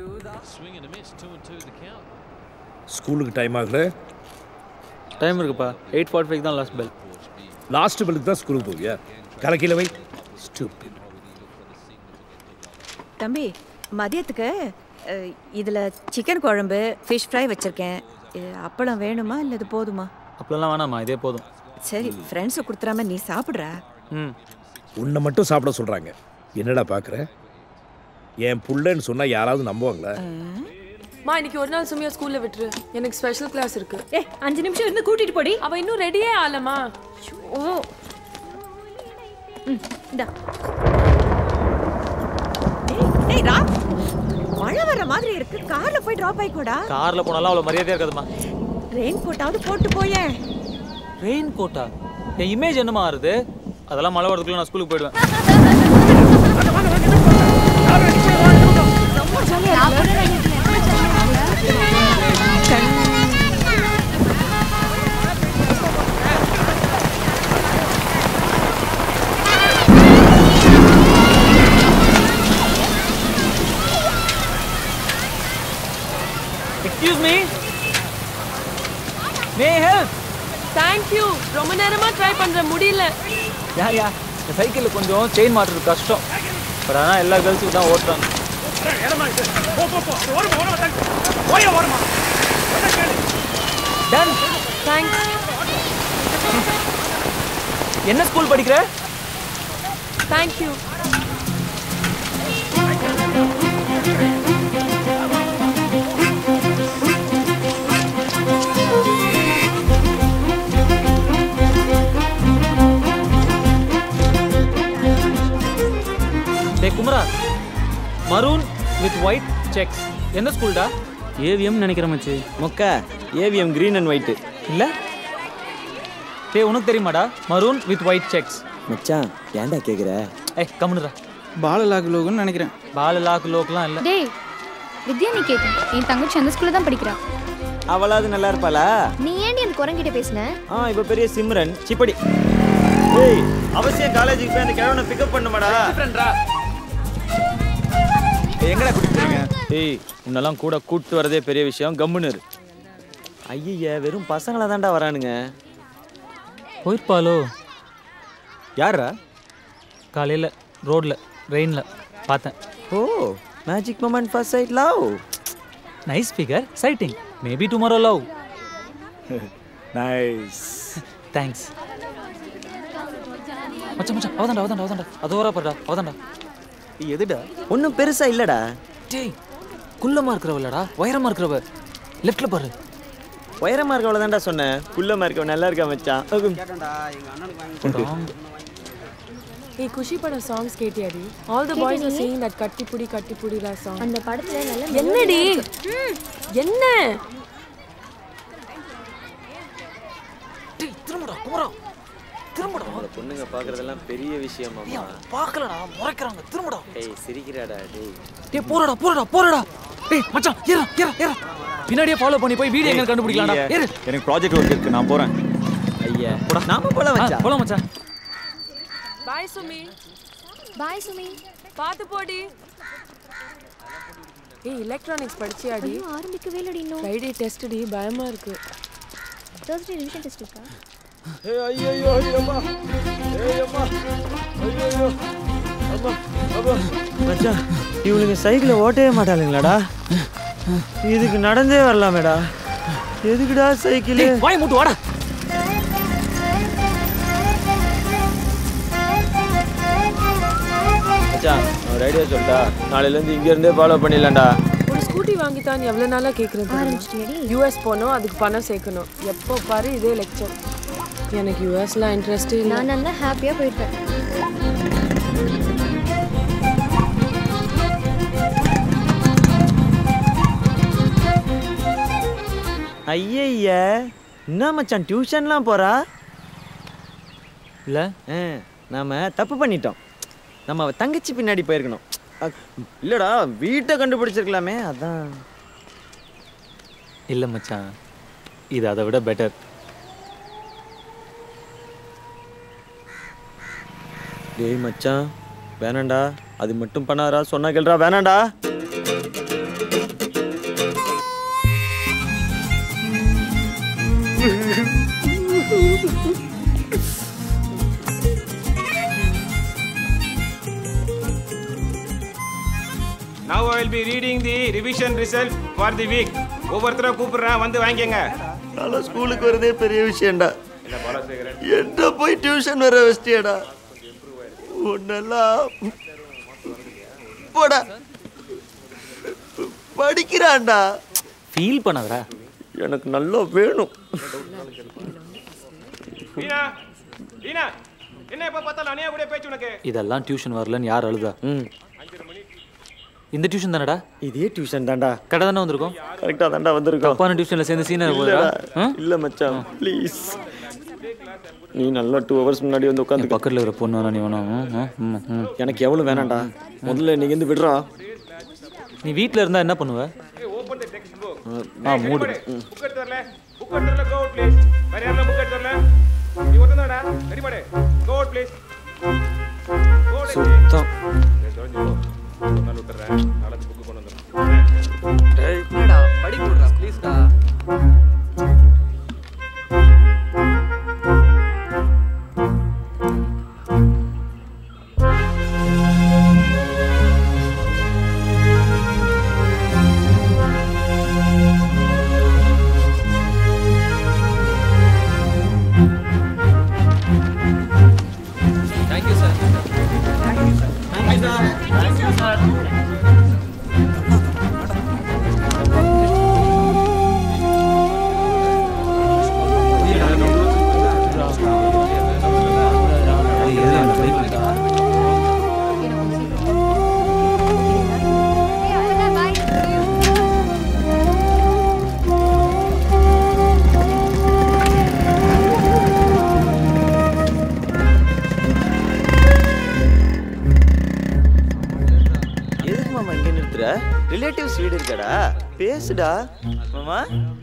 Swing and a miss, two and two the count. ஸ்கூலுக்கு time ஆகல time இருக்குப்பா eight forty five தான் last bell last பெல்லுக்கு தான் ஸ்கூலுக்கு போவியா கலக்கில வை ஸ்டூபிட் தம்பி மதியத்துக்கு அஹ், இதுல சிக்கன் குழம்பு ஃபிஷ் ஃப்ரை வச்சிருக்கேன் இது அப்பளம் வேணுமா இல்லை இது போதுமா அப்பெல்லாம் வேணாம்மா இதே போதும் சரி ஃப்ரெண்ட்ஸை கொடுத்துறாம நீ சாப்பிட்ற ம் உன்னை மட்டும் சாப்பிட சொல்றாங்க என்னடா பார்க்குற என் புள்ளன்னு சொன்னா யாராவது நம்புவாங்களா மா இன்னைக்கு ஒரு நாள் சுமியா ஸ்கூல்ல விட்டுரு எனக்கு ஸ்பெஷல் கிளாஸ் இருக்கு ஏ அஞ்சு நிமிஷம் இருந்து கூட்டிட்டு போடி அவ இன்னும் ரெடியே ஆகலமா ஓ ம் இந்தா ஏய், ஏய் ரா மழை வர மாதிரி இருக்கு கார்ல போய் டிராப் ஆயிக்கோடா காரில் போனாலும் அவ்வளோ மரியாதையாக இருக்காதுமா ரெயின் கோட்டாவது போட்டு போயேன் ரெயின் கோட்டா என் இமேஜ் என்னமா ஆறுது அதெல்லாம் மழை வரதுக்குள்ள நான் ஸ்கூலுக்கு போயிடுவேன் excuse me may help thank you ரொம்ப நேரமா ட்ரை பண்ற முடியல யா யா இந்த சைக்கிளில் கொஞ்சம் செயின் மாட்டுறது கஷ்டம் பட் ஆனால் எல்லா கேர்ள்ஸுக்கும் தான் ஓட்டுறாங்க டன் தேங்க்ஸ் என்ன ஸ்கூல் படிக்கிற தேங்க் யூ டே Kumara maroon with white checks எந்த ஸ்கூல்டா ஏவிஎம் நினைக்கிற மச்சி மொக்க ஏவிஎம் கிரீன் அண்ட் ஒயிட்டு இல்ல டே உனக்கு தெரியுமாடா மரூன் வித் ஒயிட் செக்ஸ் மச்சான் ஏன்டா கேட்குற ஏய் கம்முனுடா பாலலாக் லோகன்னு நினைக்கிறேன் பால லாக்கு லோக்கெலாம் இல்லை டேய் வித்யா நீ கேட்கு என் தங்கச்சி அந்த ஸ்கூல்ல தான் படிக்கிறா அவளாவது நல்லா இருப்பாளா நீ ஏன்டி அந்த குரங்கிட்ட பேசின ஆ இப்போ பெரிய சிம்ரன் சிப்படி ஏய் அவசியம் காலேஜுக்கு போய் அந்த கிழவனை பிக்கப் பண்ணுமாடா எங்கடா கூட்டிட்டு போறீங்க ஏய் உன்னெல்லாம் கூட கூட்டு வரதே பெரிய விஷயம் கம்முன்னு இரு ஐய வெறும் பசங்களா தான்டா வரானுங்க போயிருப்பாளோ யாரா காலையில் ரோட்டில் ரெயினில் பார்த்தேன் oh magic moment first sight love nice figure sighting maybe tomorrow love nice thanks மச்சான் மச்சான் அவதான்டா அவதான்டா அவதான்டா அது வரா பாருடா அவதான்டா எதுடா ஒன்றும் பெருசா இல்லடா டேய் குள்ளமா இருக்கிறவளடா உயரமா இருக்கிறவ லெஃப்ட்ல பாரு உயரமா இருக்கவள தான்டா சொன்னேன் குள்ளமா இருக்கவன் நல்லா இருக்கா மச்சான் ஏய் குஷி படம் சாங்ஸ் கேட்டியாடி all the boys are saying that கட்டி புடி கட்டி புடிடா சாங் அந்த படத்துல நல்ல என்னடி என்ன டேய் திரும்படா குமரா திரும்படா பொண்ணுங்க பாக்குறதெல்லாம் பெரிய விஷயமாமா பார்க்கலடா முறைக்கிறாங்க திரும்படா ஏய் சிரிக்கிறாடா டேய் டேய் போறடா போறடா போறடா டேய் மச்சான் ஏறா ஏறா ஏறா பின்னாடியே ஃபாலோ பண்ணி போய் வீடியோ எங்க கண்டுபிடிக்கலாம்டா ஏறு எனக்கு ப்ராஜெக்ட் ஒர்க் இருக்கு நான் போறேன் ஐயா நாம போலாம் ஆ, மச்சான் போலாம் மச்சான் பாய் சுமி பாய் சுமி பாத்து போடி ஏய் எலக்ட்ரானிக்ஸ் படிச்சியாடி இன்னும் ஆரம்பிக்கவே இல்லடி இன்னும் ஃப்ரைடே டெஸ்ட் டி பயமா இருக்கு தேர்ஸ்டே ரிவிஷன் டெஸ்ட் இருக்கா ஐயோ ஐயோமா ஐயோமா ஐயோ அம்மா அப்பா மச்சான் இவனுங்க சைக்கிளை ஓட்டவே மாட்டாளுங்களாடா இதுக்கு நடந்தே வரலாமேடா எதுக்குடா சைக்கிள் டேய் வாய் மூட்டு வாடா மச்சான் நான் ரெடியா சொல்லிட்டா நாளையிலேருந்து இங்க இருந்தே ஃபாலோ பண்ணிடலாம்டா ஒரு ஸ்கூட்டி வாங்கித்தான் எவ்வளவு நாளா கேக்குறது ஆரம்பிச்சிட்டியாடி யூஎஸ் போகணும் அதுக்கு பணம் சேர்க்கணும் எப்போ பாரு இதே லெக்சர் எனக்கு யூஎஸ்லாம் இன்ட்ரெஸ்டே இல்லை நான் நல்லா ஹாப்பியா போயிருப்பேன் ஐயய்ய என்ன மச்சான் டியூஷன்லாம் போறா இல்ல ஆ, நாம தப்பு பண்ணிட்டோம் நம்ம அவ தங்கச்சி பின்னாடி போயிருக்கணும் அ, இல்லடா வீட்டை கண்டுபிடிச்சிருக்கலாமே அதான் இல்ல மச்சான் இது அதை விட பெட்டர் டேய் மச்சான் வேணாண்டா அது மட்டும் பண்ணாதடா சொன்னா கேளுடா வேணாண்டா now I will be reading the revision result for the week ஒவ்வொருத்தரும் கூப்பிடுறேன் வந்து வாங்கிக்கங்க நான் ஸ்கூலுக்கு வரதே பெரிய விஷயம்டா என்ன பாலசேகரன் என்ன போய் டியூஷன் வர வச்சிட்டியாடா உன்னெல்லாம் போடா படிக்கிறான்டா ஃபீல் பண்ணாதடா எனக்கு நல்லா வேணும் வீணா வீணா என்ன எப்ப பார்த்தாலும் அணியா கூட பேச்சு உனக்கு இதெல்லாம் டியூஷன் வரலன்னு யார் அழுதா ம் இந்த டியூஷன் தானடா இதே டியூஷன் தான்டா கடை தானே வந்திருக்கோம் கரெக்டாக தான்டா வந்திருக்கோம் தப்பான டியூஷன்ல சேர்ந்து சீனர் இல்லடா போதுடா இல்ல மச்சான் ப்ளீஸ் நீ நல்லா டூ ஹவர்ஸ் முன்னாடி வந்து உட்காந்து பக்கத்துல இருக்கிற பொண்ணு வேணா நீ வேணாம் ம், ம், ம். எனக்கு எவ்வளவு வேணாம்டா முதல்ல நீங்க இருந்து விடுறா நீ வீட்ல இருந்தா என்ன பண்ணுவ ஓபன் தி டெக்ஸ்ட் புக் ஆ மூடு புக் எடுத்து வரல புக் எடுத்து வரல கோ அவுட் ப்ளீஸ் வேற யாரெல்லாம் புக் எடுத்து வரல நீ ஒருத்தன் தானடா ரெடி மாடு go out please go out சுத்தம் ஒரு நாள் விட்டுறேன் நாளைக்கு புக் கொண்டு வந்துடுறேன் என்னடா படி போடுறா ப்ளீஸ்டா தேங்க்யூ சார் எதுக்கு மாமா இங்க நிறுத்துற ரிலேட்டிவ்ஸ் வீடு இருக்கடா பேசுடா மாமா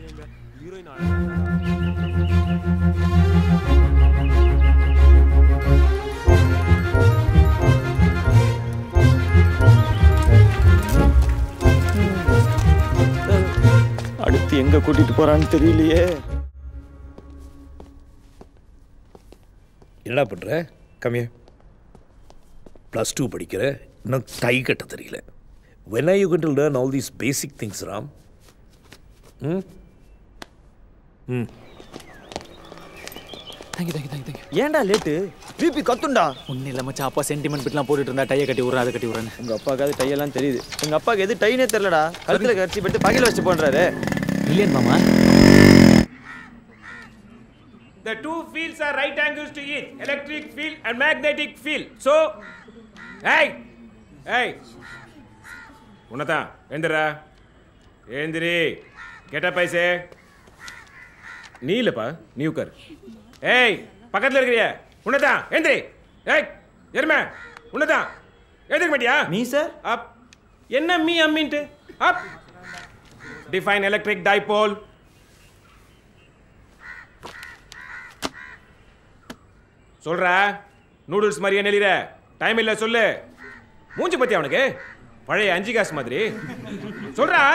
அடுத்து எங்க கூட்டிட்டு போறான்னு தெரியலையே என்னடா பண்ற கம்மியா ப்ளஸ் டூ படிக்கிற இன்னும் டை கட்ட தெரியல when are you going to learn all these basic things Ram ம் ம் தேங்க்யூ தேங்க்யூ தேங்க்யூ தேங்க்யூ ஏன்டா லேட்டு பிபி கத்துண்டா ஒன்றும் இல்லை மச்சான் அப்பா சென்டிமெண்ட் பிட்லாம் போட்டுட்டு இருந்தா டையை கட்டி விட்றேன் அதை கட்டி விட்றேன்னு உங்க அப்பாவுக்கு டையெல்லாம் தெரியுது உங்க அப்பாவுக்கு எது டைனே தெரியலடா கழுத்துல கடிச்சு போட்டு பகையில வச்சு போன்றாரு இல்லையன் மாமா The two fields are right angles to each electric field and magnetic field. So, hey, hey, உன்னதான் எந்திரா ஏந்திரி கேட்டா பைசே நீ இல்லப்பா நீ உட்கார் ஏய் பக்கத்துல இருக்கிறிய உன்னதான் எந்திரி ஏய் எருமை உன்னதான் எழுதிக்க மாட்டியா நீ சார் அப் என்ன மீ அம்மின்ட்டு அப் டிஃபைன் எலக்ட்ரிக் டைபோல் சொல்றா நூடுல்ஸ் மாதிரியே நெளிற டைம் இல்ல சொல்லு மூஞ்சி பத்தி அவனுக்கு பழைய அஞ்சு காசு மாதிரி சொல்றா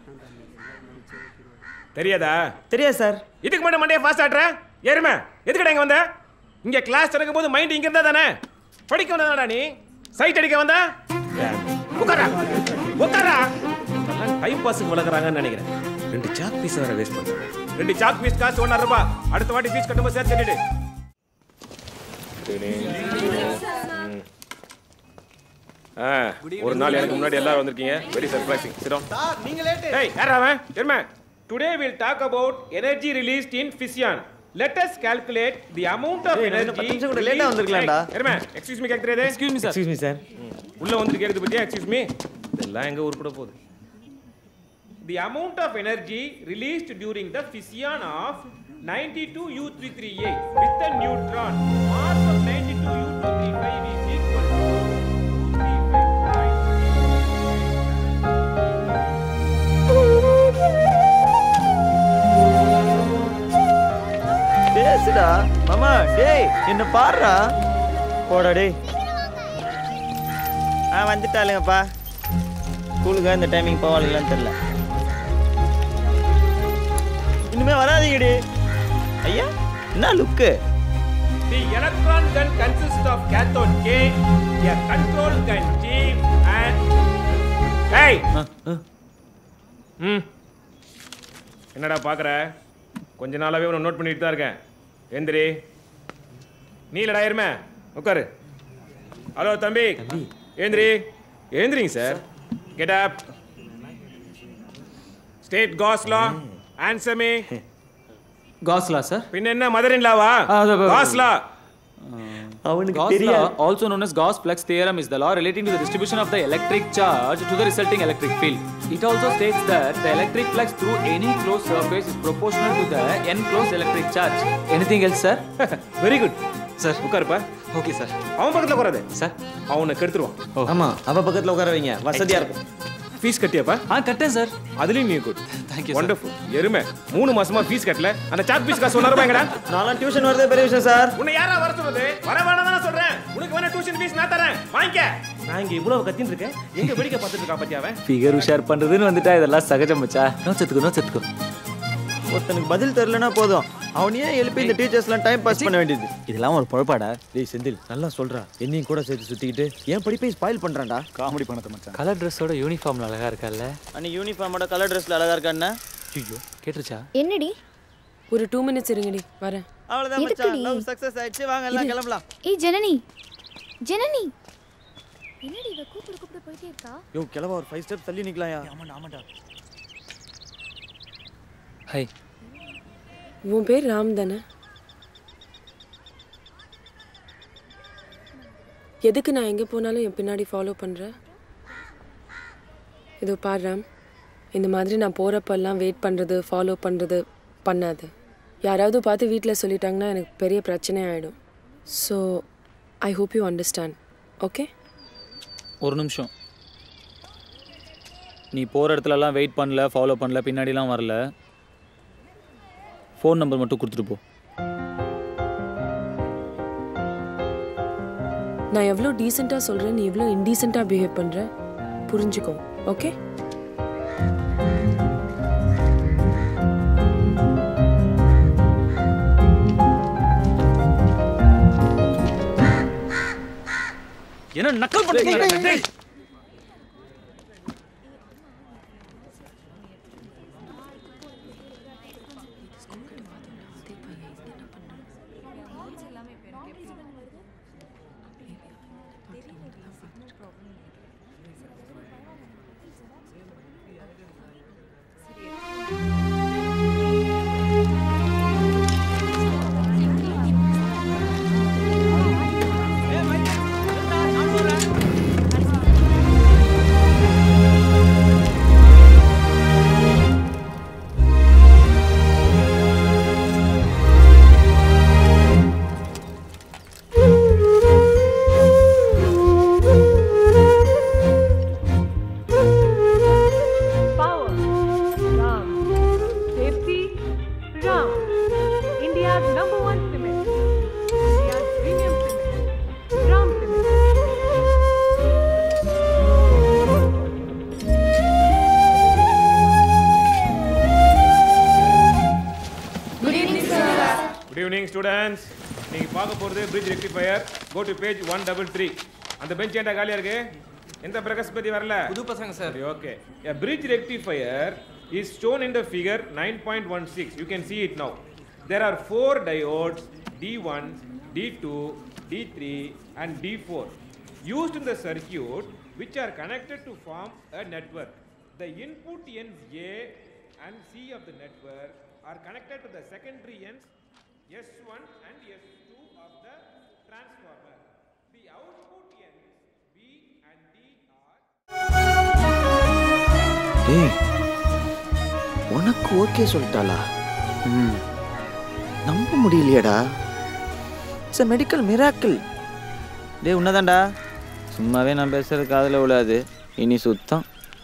தெரியாதா தெரியாது சார் இதுக்கு மட்டும் மண்டையை ஃபாஸ்ட் ஆட்டுற எருமை எதுக்கடா இங்க வந்த இங்க கிளாஸ் நடக்கும் போது மைண்ட் இங்க இருந்தா தானே படிக்க வந்ததாடா நீ சைட் அடிக்க வந்தா உட்காரா உட்காரா டைம் பாஸுக்கு வளர்க்குறாங்கன்னு நினைக்கிறேன் ரெண்டு சாக் பீஸ் வேற வேஸ்ட் பண்றாங்க ரெண்டு சாக் பீஸ் காசு ஒன்றரை ரூபாய் அடுத்த வாட்டி பீஸ் கட்டும்போது சேர்த்து கட்டிடு ஆ, ஒரு நாள் எனக்கு முன்னாடி எல்லாரும் வந்திருக்கீங்க வெரி சர்ப்ரைசிங் சிரம் Hey, யார் அவன்? தெரியுமா? Today we'll talk about energy released in fission. Let us calculate the amount of ஏய், நான் இன்னும் energy. பத்து நிமிஷம் கூட late ஆ released- வந்திருக்கலாம்டா. Hey, தெரியுமா? Excuse me கேக்குறது? Excuse me sir excuse me sir உள்ள வந்து கேக்குது பத்தியா எக்ஸ்கியூஸ் மீ இதெல்லாம் எங்க உருப்பட போகுது the amount of energy released during the fission of 92U338 with a neutron mass of 92U235 is equal to 235. பேசுடா மாமா டேய் என்ன பாருடா போடா டேய் ஆ வந்துட்டாளுங்கப்பா ஸ்கூலுக்கு இந்த டைமிங் போவாளுங்களான்னு தெரியல இனிமே வராதீங்கடி ஐயா என்ன லுக்கு The electron gun consists of cathode K, a control gun G, and hey, ஏய் ம் என்னடா பார்க்குற கொஞ்ச நாளாவே உன்னை நோட் பண்ணிட்டு தான் இருக்கேன் எந்திரி நீ இல்லடா இருமே உட்காரு ஹலோ தம்பி ஏந்திரி ஏந்திரிங்க சார் கெட் அப் ஸ்டேட் காஸ்லா ஆன்சர் மீ காஸ்லா சார் பின்ன என்ன மதர் இன் லாவா காஸ்லா அவனுக்கு Gauss தெரியாது law, also known as Gauss-Flex theorem, is the law relating to the distribution of the electric charge to the resulting electric field. It also states that the electric flux through any closed surface is proportional to the enclosed electric charge. Anything else, sir? Very good sir. உட்காருப்பா Okay, sir. அவன் பக்கத்துல உட்காராது Sir. அவனை கெடுத்துருவான் ஆமா அவ பக்கத்துல உட்கார வைங்க வசதியா இருக்கும் ஃபீஸ் கட்டியாப்பா ஆ கட்டேன் சார் அதுலயும் நீ good Thank you, sir. Wonderful எருமை மூணு மாசமா ஃபீஸ் கட்டல அந்த சாக் ஃபீஸ் காசு ஒன்னாயிரம் எங்கடா நான்லாம் டியூஷன் வரதே பெரிய விஷயம் சார் உன்னை யாரா வர சொல்றது வர வேணாம் தானே சொல்றேன் உனக்கு வேணா டியூஷன் ஃபீஸ் நான் தரேன் வாங்கிக்க நான் இங்க இவ்வளவு கத்தின்னு இருக்கேன் எங்க வெடிக்க பார்த்துட்டு இருக்கா பத்தியா அவன் ஃபிகர் உஷார் பண்றதுன்னு வந்துட்டா இதெல்லாம் சகஜம் மச்சா நோட்ஸ் எடுத்துக்கோ நோட்ஸ் எடுத்துக்கோ ஒருத்தனுக்கு பதில் தெரியலனா போதும் அவனையே எழுப்பி இந்த டீச்சர்ஸ்லாம் டைம் பாஸ் பண்ண வேண்டியது இதெல்லாம் ஒரு பொழப்பாடா டேய் செந்தில் நல்லா சொல்றா என்னையும் கூட சேர்த்து சுத்திக்கிட்டு என் படிப்பை ஸ்பாயில் பண்றான்டா காமெடி பண்ணத மச்சான் கலர் ட்ரெஸ்ஸோட யூனிஃபார்ம்ல அழகா இருக்கல்ல அன்னைக்கு யூனிஃபார்மோட கலர் ட்ரெஸ்ல அழகா இருக்கான்னு ஐயோ கேட்டுருச்சா என்னடி ஒரு டூ மினிட்ஸ் இருங்கடி வரேன் அவ்வளவுதான் மச்சான் எதுக்குடி? லவ் சக்சஸ் ஆயிடுச்சு வாங்க எல்லாம் கிளம்பலாம் ஏய் ஜனனி ஜனனி என்னடி இவ கூப்பிட கூப்பிட போயிட்டே இருக்கா யோ கிளவா ஒரு ஃபைவ் ஸ்டெப் தள்ளி நிக்கலாம்யா ஹை உன் பேர் ராம் தானே எதுக்கு நான் எங்கே போனாலும் என் பின்னாடி ஃபாலோ பண்ணுற இதோ பாரு ராம் இந்த மாதிரி நான் போகிறப்பெல்லாம் வெயிட் பண்ணுறது ஃபாலோ பண்ணுறது பண்ணாது யாராவது பார்த்து வீட்டில் சொல்லிட்டாங்கன்னா எனக்கு பெரிய பிரச்சனை ஆகிடும் so I hope you understand okay ஒரு நிமிஷம் நீ போகிற இடத்துலலாம் வெயிட் பண்ணல ஃபாலோ பண்ணல பின்னாடிலாம் வரல ஃபோன் நம்பர் மட்டும் கொடுத்துட்டு போ நான் எவ்வளோ டீசெண்டாக சொல்கிறேன் நீ எவ்வளோ இன்டீசெண்டாக பிஹேவ் பண்ணுற புரிஞ்சுக்கோ ஓகே என்ன நக்கல் பண்ணுறீங்களா Power. Ram. Safety. Ram. India's number one cement. India's premium cement. Ram Cement. Good evening students நீங்க பார்க்க போறது bridge rectifier go to page one double three அந்த பெஞ்ச் ஏன்டா காலியா இருக்கு எந்த பிரகாஷ் பத்தி வரல புது பசங்க சார் சரி okay a bridge rectifier is shown in the figure 9.16 you can see it now there are four diodes d1 d2 d3 and d4 used in the circuit which are connected to form a network the input ends a and c of the network are connected to the secondary ends s1 and s2 of the transformer the output ends b and d are டேய் உனக்கு okay சொல்லிட்டாளா ம் நம்ப முடியலையேடா it's a medical miracle டேய் உன்னதான்டா சும்மாவே நான் பேசுறது காதில் விழாது இனி சுத்தம்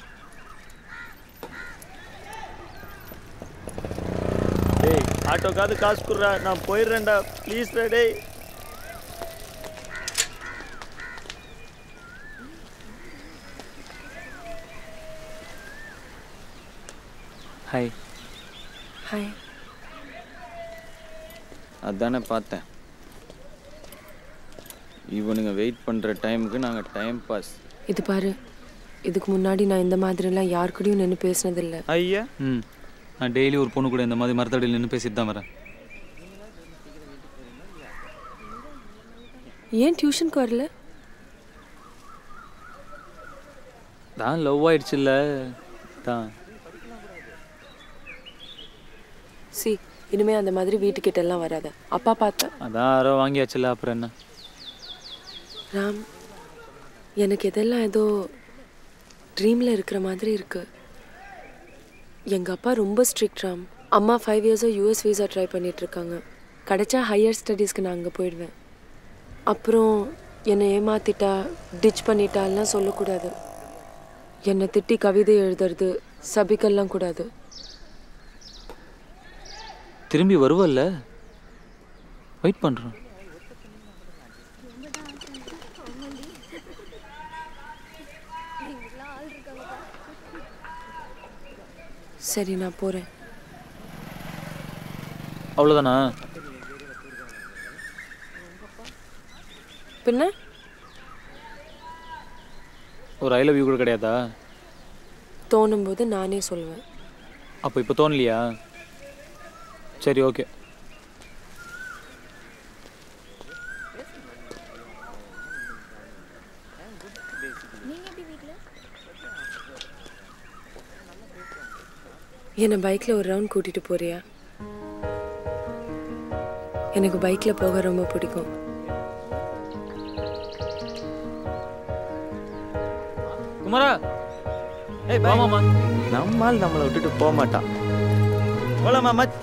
டேய் ஆட்டோக்காவது காசு குடுறா நான் போயிடுறேன்டா ப்ளீஸ்டா டேய் ஹாய் ஹாய் அதானே பார்த்தேன் இவனுங்க வெயிட் பண்ணுற டைமுக்கு நாங்கள் டைம் பாஸ் இது பாரு இதுக்கு முன்னாடி நான் இந்த மாதிரிலாம் யார் கூடயும் நின்று பேசினதில்லை ஐயா ம் நான் டெய்லி ஒரு பொண்ணு கூட இந்த மாதிரி மரத்தடியில் நின்று பேசிட்டு தான் வரேன் ஏன் டியூஷனுக்கு வரல தான் லவ் ஆயிடுச்சுல்ல தான் சி இனிமே அந்த மாதிரி வீட்டுக்கிட்ட எல்லாம் வராத அப்பா பார்த்தா அதான் யாரோ வாங்கியாச்சுல்ல அப்புறம் என்ன ராம் எனக்கு இதெல்லாம் ஏதோ ட்ரீமில் இருக்கிற மாதிரி இருக்கு எங்கள் அப்பா ரொம்ப ஸ்ட்ரிக்ட் ராம் அம்மா ஃபைவ் இயர்ஸாக யூஎஸ் வீசா ட்ரை பண்ணிட்டு இருக்காங்க கிடைச்சா ஹையர் ஸ்டடீஸ்க்கு நான் அங்கே போயிடுவேன் அப்புறம் என்னை ஏமாத்திட்டா டிச் பண்ணிட்டாலாம் சொல்லக்கூடாது என்னை திட்டி கவிதை எழுதுறது சபிக்கெல்லாம் கூடாது திரும்பி வருவல்ல வெயிட் பண்ணுறோம் சரி நான் போகிறேன் அவ்வளோதானா பின்ன ஒரு ஐ லவ் யூ கூட கிடையாதா தோணும்போது நானே சொல்லுவேன் அப்போ இப்போ தோணலையா சரி ஓகே என்னை பைக்கில் ஒரு ரவுண்ட் கூட்டிகிட்டு போறியா எனக்கு பைக்கில் போக ரொம்ப பிடிக்கும் குமாரா ஏய் வா மாமா நம்மால் நம்மளை விட்டுட்டு போக மாட்டான் போலாமா மச்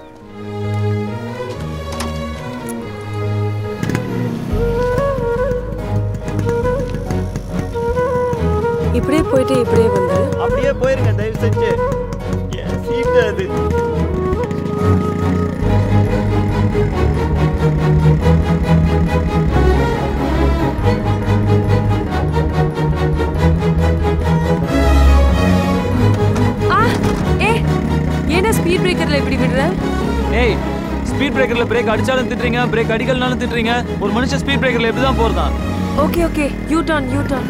இப்படியே போயிட்டு இப்படியே வந்துரு அப்படியே போயிருங்க தயவு செஞ்சு என் சீட்டு அது ஆ ஏ ஏன்னா ஸ்பீட் பிரேக்கரில் இப்படி விடுற ஏய் ஸ்பீட் பிரேக்கரில் பிரேக் அடிச்சாலும் திட்டுறீங்க பிரேக் அடிக்கலனாலும் திட்டுறீங்க ஒரு மனுஷன் ஸ்பீட் பிரேக்கரில் எப்படி தான் போகிறதான் okay okay U turn U turn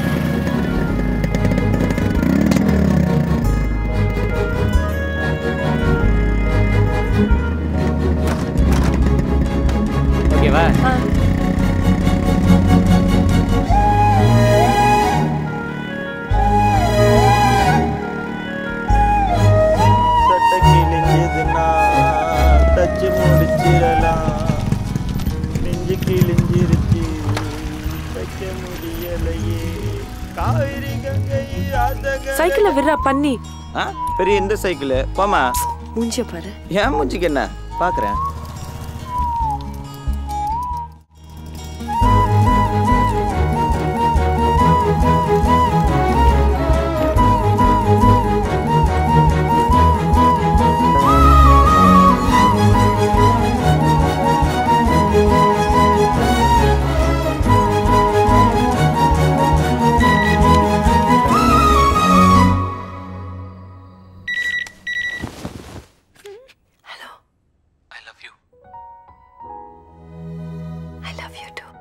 ஓகேவா சட்டை கிழிஞ்சதுன்னா தச்சு முடிச்சிடலாம் நெஞ்சு கிழிஞ்சிருச்சு தைக்க முடியலையே காவிரி கங்கை ராதக சைக்கிளில் விடுறா பண்ணி ஆ பெரிய இந்த சைக்கிள் போமா மூஞ்சிய பாரு ஏன் மூஞ்சிக்கு என்ன பார்க்குறேன் I love you I love you too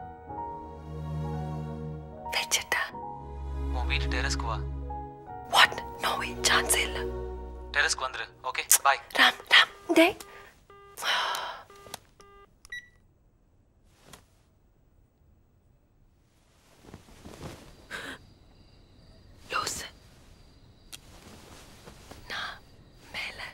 வச்சுட்டா உன் வீட்டு டெரஸ்க்கு வா வாட் நோ வே சான்ஸே இல்லை டெரஸ்க்கு வந்துரு ஓகே பாய் ராம் ராம் டே லூசு நான் மேலே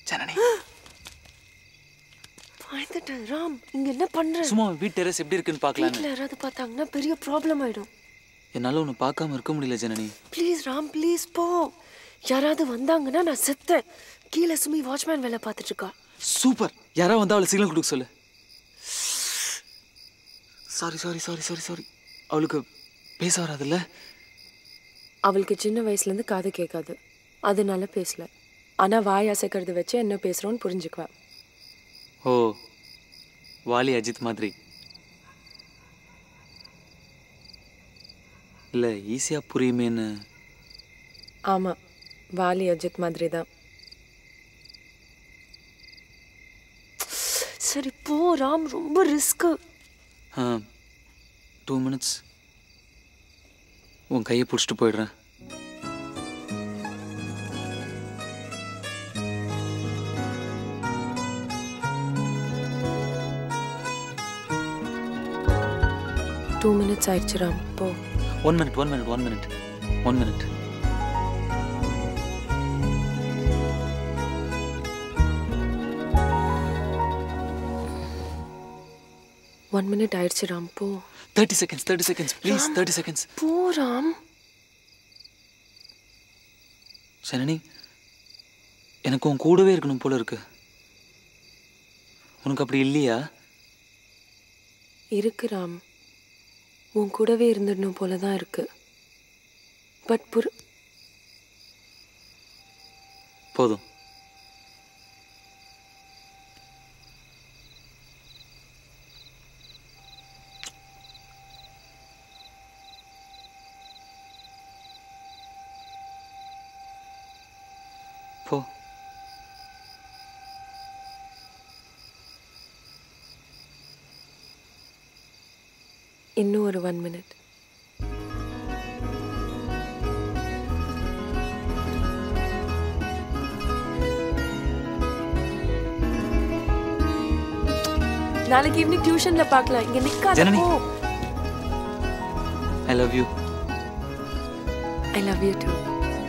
ஜனனி பயந்துட்டேன் ராம் இங்க என்ன பண்ற சும்மா வீட்டு டெரஸ் எப்படி இருக்குன்னு பார்க்கலான்னு வீட்ல யாராவது பார்த்தாங்கன்னா பெரிய ப்ராப்ளம் ஆயிடும் என்னால உன்னை பார்க்காம இருக்க முடியல ஜனனி ப்ளீஸ் ராம் ப்ளீஸ் போ யாராவது வந்தாங்கன்னா நான் செத்தேன் கீழே சுமி வாட்ச்மேன் வேலை பார்த்துட்டு இருக்கா சூப்பர் யாராவது வந்து அவளை சிக்னல் கொடுக்க சொல்லு sorry sorry sorry sorry sorry அவளுக்கு பேச வராதுல்ல அவளுக்கு சின்ன வயசுல இருந்து காது கேட்காது அதனால பேசல ஆனா வாய் அசைக்கிறது வச்சு என்ன பேசுறோன்னு புரிஞ்சுக்குவா ஓ வாலி அஜித் மாதிரி இல்ல ஈஸியா புரியுமேன்னு ஆமா வாலி அஜித் மாதிரி தான் சரி போ ராம் ரொம்ப ரிஸ்க்கு ஆ டூ மினிட்ஸ் உன் கையை பிடிச்சிட்டு போயிடுறேன் டூ மினிட்ஸ் ஆயிடுச்சு ராம் போ one minute one minute one minute one minute one minute ஆயிடுச்சு ராம் போ thirty seconds thirty seconds please thirty seconds போ ராம் சரணி எனக்கு உன் கூடவே இருக்கணும் போல இருக்கு உனக்கு அப்படி இல்லையா இருக்கு ராம் உன் கூடவே இருந்துடணும் போல தான் இருக்கு பட் புரு போதும் போ இன்னும் ஒரு ஒன் மினிட் நாளைக்கு ஈவினிங் டியூஷன்ல பார்க்கலாம் இங்க நிக்காத ஜனனி. போ I love you I love you too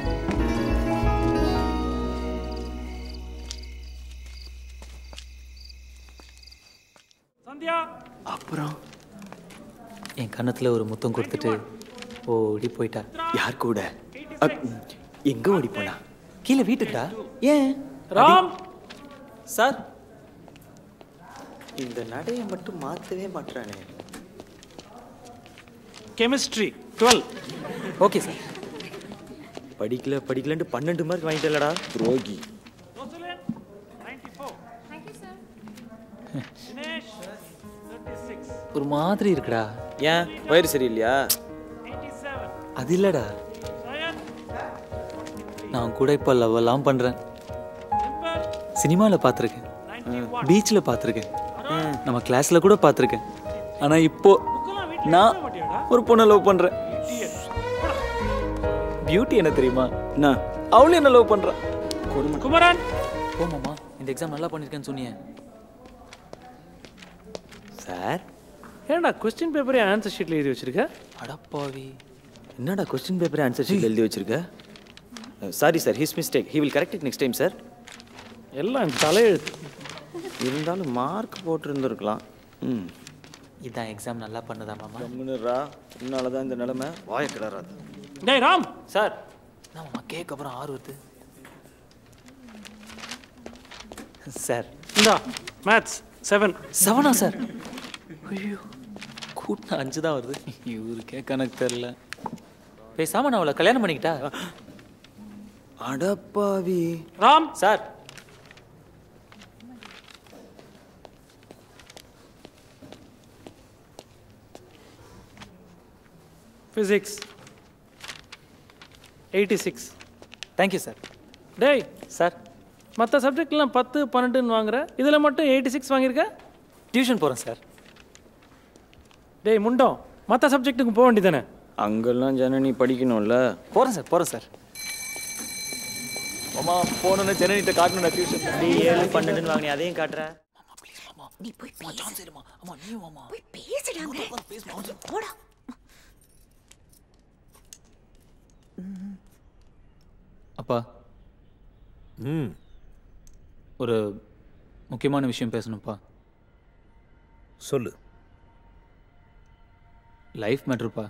அப்புறம் என் கன்னத்துல ஒரு முத்தம் கொடுத்துட்டு ஓடி போயிட்டா யார் கூட அ, எங்க ஓடி போனா கீழே வீட்டுக்குடா ஏன் ராம் சார் இந்த நடையை மட்டும் மாத்தவே மாட்டானே கெமிஸ்ட்ரி டுவெல் ஓகே சார் படிக்கல படிக்கலன்ட்டு பன்னெண்டு மார்க் வாங்கிட்டலடா துரோகி ஒரு மாதிரி இருக்குடா ஏன் வயிறு சரியில்லையா அது இல்லடா நான் கூட இப்போ லவ் எல்லாம் பண்றேன் சினிமாவில் பார்த்துருக்கேன் பீச்சில் பார்த்துருக்கேன் நம்ம கிளாஸ்ல கூட பார்த்துருக்கேன் ஆனா இப்போ நான் ஒரு பொண்ணை லவ் பண்றேன் பியூட்டி என்ன தெரியுமா என்ன அவளும் என்ன லவ் பண்றா குமரன் ஓ மாமா இந்த எக்ஸாம் நல்லா பண்ணிருக்கேன்னு சொன்னியே சார் ஏன்டா கொஸ்டின் பேப்பரே ஆன்சர் ஷீட்ல எழுதி வச்சிருக்க அடப்பாவி என்னடா கொஸ்டின் பேப்பர் ஆன்சர் ஷீட் எழுதி வச்சிருக்க sorry sir his mistake he will correct it next time sir எல்லாம் தலையெழுத்து இருந்தாலும் மார்க் போட்டிருந்துருக்கலாம் ம் இதான் எக்ஸாம் நல்லா பண்ணதா மாமா கம்முனுரா உன்னால தான் இந்த நிலைமை வாய கிளறாது டேய் ராம் சார் நான் மாமா கேக் அப்புறம் ஆறு வருது சார் இந்தா மேத்ஸ் செவன் செவனா சார் ஐயோ கூட்டின அஞ்சு தான் வருது இவருக்கே கணக்கு தெரில பேசாம நான் அவளை கல்யாணம் பண்ணிக்கிட்டா அடப்பாவி Ram sir physics eighty six thank you sir டேய் சார் மற்ற சப்ஜெக்ட்லாம் பத்து பன்னெண்டுன்னு வாங்குற இதில் மட்டும் எயிட்டி சிக்ஸ் வாங்கியிருக்க டியூஷன் போகிறேன் சார் டேய் முண்டம் மற்ற சப்ஜெக்ட்டுக்கு போக வேண்டியதானே அங்கெல்லாம் ஜனனி படிக்கணும்ல போகிறேன் சார் போகிறேன் சார் மாமா போகணுன்னு ஜனனிட்ட காட்டணும் டியூஷன் நீ ஏழு பன்னெண்டுன்னு வாங்கினி அதையும் காட்டுற நீ போய் பேசு சான்ஸ் இல்லைம்மா அம்மா நீ மாமா போய் பேசுடாங்க போடா அப்பா ம் ஒரு முக்கியமான விஷயம் பேசணும்ப்பா சொல்லு லைஃப் மேட்ருப்பா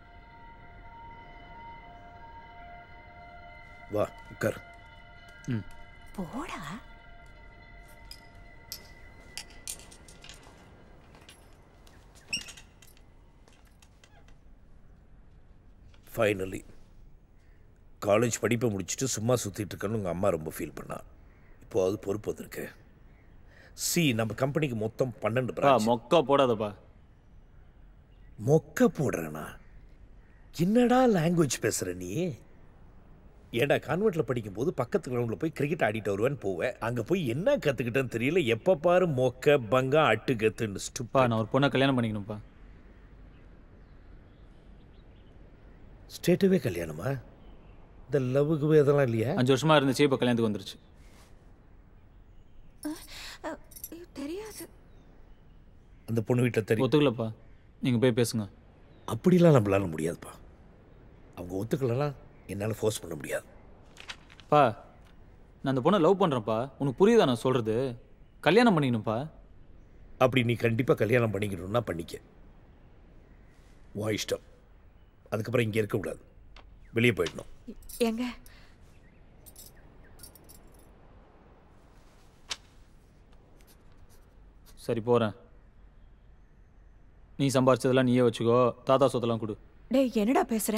வா உட்கார் ம் போடா ஃபைனலி காலேஜ் படிப்பை முடிச்சுட்டு சும்மா சுற்றிட்டு இருக்கேன்னு உங்கள் அம்மா ரொம்ப ஃபீல் பண்ணா இப்போ அது பொறுப்பு வந்திருக்கு சி நம்ம கம்பெனிக்கு மொத்தம் பன்னெண்டு பா branch. மொக்கா போடாதப்பா மொக்க போடுறேனா என்னடா லாங்குவேஜ் பேசுகிற நீ ஏடா கான்வெண்ட்டில் படிக்கும்போது பக்கத்து கிரவுண்டில் போய் கிரிக்கெட் ஆடிட்டு வருவேன்னு போவேன் அங்கே போய் என்ன கற்றுக்கிட்டேன்னு தெரியல எப்போ பாரு மொக்க பங்கா அட்டு கத்துன்னு பா stupid. நான் ஒரு பொண்ணை கல்யாணம் பண்ணிக்கணும்ப்பா ஸ்டேட்டுவே கல்யாணமா இந்த லவ்வுக்கு இதெல்லாம் இல்லையா அஞ்சு வருஷமா இருந்துச்சு இப்போ கல்யாணத்துக்கு வந்துருச்சு தெரியாது அந்த பொண்ணு வீட்டில் தெரியும் ஒத்துக்கலப்பா நீங்கள் போய் பேசுங்க அப்படிலாம் நம்மளால முடியாதுப்பா அவங்க ஒத்துக்கலனா என்னால் ஃபோர்ஸ் பண்ண முடியாது பா நான் அந்த பொண்ணை லவ் பண்ணுறேன்ப்பா உனக்கு புரியுதா நான் சொல்கிறது கல்யாணம் பண்ணிக்கணும்ப்பா அப்படி நீ கண்டிப்பாக கல்யாணம் பண்ணிக்கணும்னா பண்ணிக்க உன் இஷ்டம் அதுக்கப்புறம் இங்கே இருக்கக்கூடாது வெளியே போயிடணும் எங்க சரி போகிறேன் நீ சம்பாரிச்சதெல்லாம் நீயே வச்சுக்கோ தாத்தா சொத்தெல்லாம் கொடு டேய் என்னடா பேசுற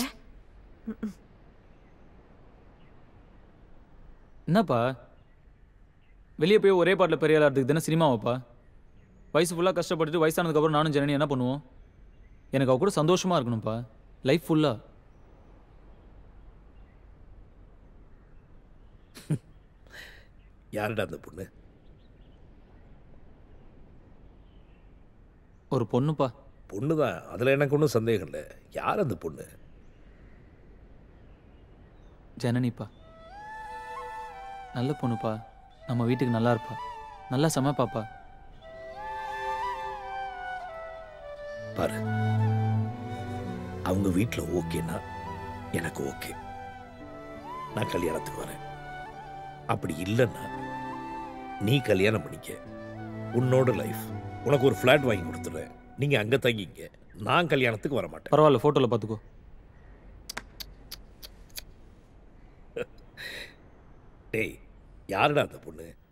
என்னப்பா வெளியே போய் ஒரே பாட்டில் பெரிய ஆளாடுறதுக்கு தானே சினிமாவாப்பா வயசு ஃபுல்லாக கஷ்டப்பட்டுட்டு வயசானதுக்கப்புறம் நானும் ஜனனி என்ன பண்ணுவோம் எனக்கு அவ கூட சந்தோஷமாக இருக்கணும்ப்பா லைஃப் ஃபுல்லாக யாருடா அந்த பொண்ணு ஒரு பொண்ணுப்பா பொண்ணு தான் அதில் எனக்கு ஒன்றும் சந்தேகம் இல்லை யார் அந்த பொண்ணு ஜனனிப்பா நல்ல பொண்ணுப்பா நம்ம வீட்டுக்கு நல்லா இருப்பா நல்லா சமைப்பாப்பா பாரு அவங்க வீட்டில் ஓகேனா எனக்கு ஓகே நான் கல்யாணத்துக்கு வரேன் அப்படி இல்லைன்னா நீ கல்யாணம் பண்ணிக்க உன்னோட லைஃப் உனக்கு ஒரு ஃப்ளாட் வாங்கி கொடுத்துறேன் நீங்கள் அங்கே தங்கிங்க நான் கல்யாணத்துக்கு வர மாட்டேன் பரவாயில்ல ஃபோட்டோவில் பார்த்துக்கோ டேய் யாருடா அந்த பொண்ணு